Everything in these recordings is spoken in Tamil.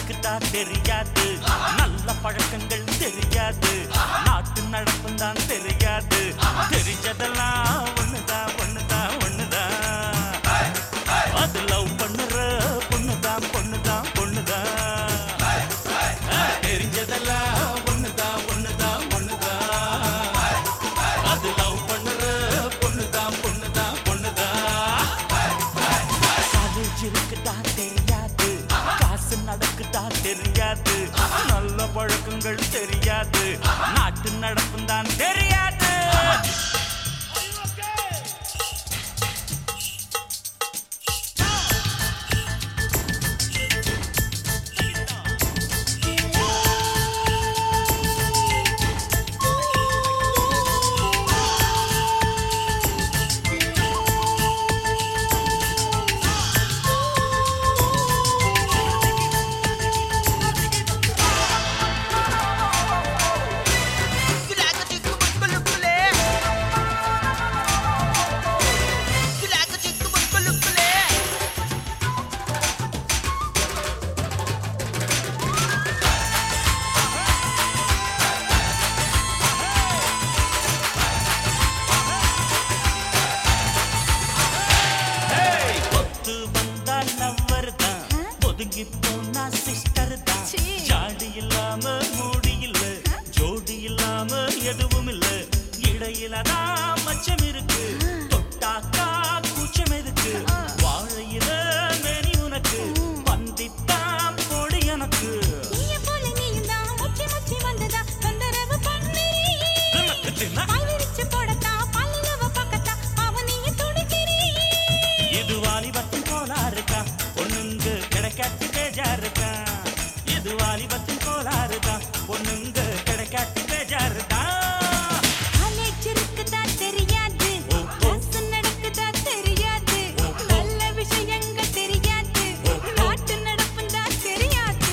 நடக்குதா தெரியாது நல்ல பழக்கங்கள் தெரியாது நாட்டு நடப்பும் தான் தெரியாது தெரிஞ்சதெல்லாம் ஒண்ணுதான் ஒண்ணுதான் ஒண்ணுதான் அது லவ் பண்ணுற பொண்ணுதான் பொண்ணுதான் பொண்ணுதான் தெரிஞ்சதெல்லாம் ஒண்ணுதான் ஒண்ணுதான் ஒண்ணுதான் அது லவ் பண்ணுற பொண்ணுதான் பொண்ணுதான் பொண்ணுதான் காலேஜ் இருக்குதா தெரியாது காசு நடக்குதா தெரியாது நல்ல பழக்கங்கள் தெரியாது நாட்டு நடப்பும் தான் தெரியாது Kulaga chiku bukkulu kule. Kulaga chiku bukkulu kule. ஒத்து வந்தா லவ்வர் தான் ஒதுங்கி போனா சிஸ்டர் தான் சீ. ஜாடி இல்லாம மூடி இல்ல ஜோடி இல்லாம எதுவும் இல்ல இடையில தான் மச்சம் இருக்கு தொட்டாக்கா கூச்சம் இருக்கு வாழையில மேனி உனக்கு பந்தித்தான் பொடி எனக்கு நீய போல நீயும் தான் முச்சி முச்சி வந்ததா தொந்தரவு பண்ணி தினக்கு தின பால் விரிச்சு போடத்தா பல்லுலவ பக்கத்தா அவன் நீய துடிக்கிறீ இது வாலிபத்தின் கோலா இருக்கா பொண்ணுங்க கிடைக்காட்டி பேஜா இருக்கா இது வாலிபத்தின் கோலா இருக்கா பொண்ணுங்க கிடைக்காட்டி பேஜா இருக்கா காலேஜ் இருக்குதா தெரியாது ஓ, ஓ. கிளாஸ் நடக்குதா தெரியாது ஓ, ஓ. நல்ல விஷயங்கள் தெரியாது ஓ, ஓ. நாட்டு நடப்பும் தான் தெரியாது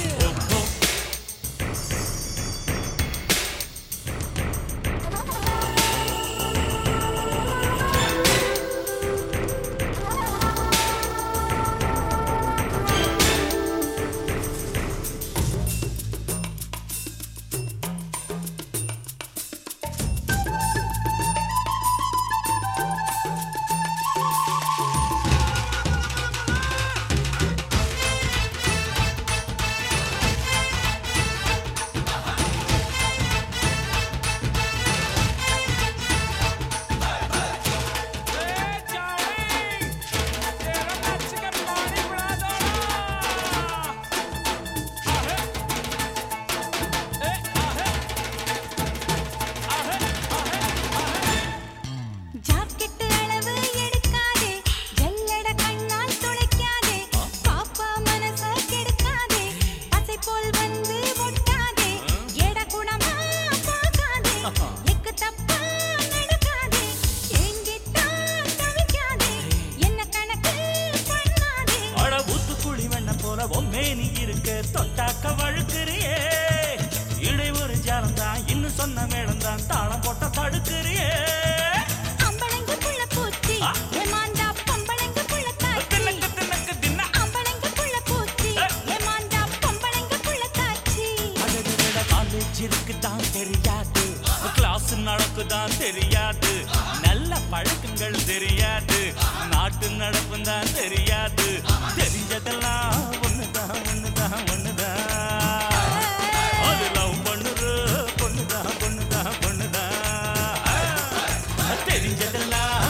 ஜாக்கெட் அளவு எடுக்காதே ஜல்லட கண்ணால் துளைக்காதே பாப்பா மனச கெடுக்காதே அசை போல் வந்து ஒட்டாதே எட குணமா பார்க்காதே எக்கு தப்பா நடக்காதே எங்கிட்டான் தவிக்காதே என்ன கணக்கு பண்ணாதே அட ஊத்துக்குழி வெண்ண போல பொம்மேனி இருக்க தொட்டாக்க வழுக்கிறியே இடை ஒரு ஜாலம் தான் இன்னும் சொன்ன மேடம் தான் தாளம் போட்ட தடுக்கிறியே அம்பளங்க புள்ள பூச்சி ஆ. ஏமாந்தா பொம்பளங்க புள்ள காச்சி தினக்கு தினக்கு தின அம்பளங்க புள்ள பூச்சி ஏ. ஏமாந்தா பொம்பளங்க புள்ள காச்சி அழகுல காலேஜ் இருக்குதான் தெரியாது கிளாஸ் நடக்குதான் தெரியாது நல்ல பழக்கங்கள் தெரியாது நாட்டு நடப்பும் தான் தெரியாது தெரிஞ்சதெல்லாம் ஒண்ணுதான் ஒண்ணுதான் ஒண்ணுதான் அது லவ் பண்ணுற பொண்ணுதான் பொண்ணுதான் பொண்ணுதான் தெரிஞ்சதெல்லாம்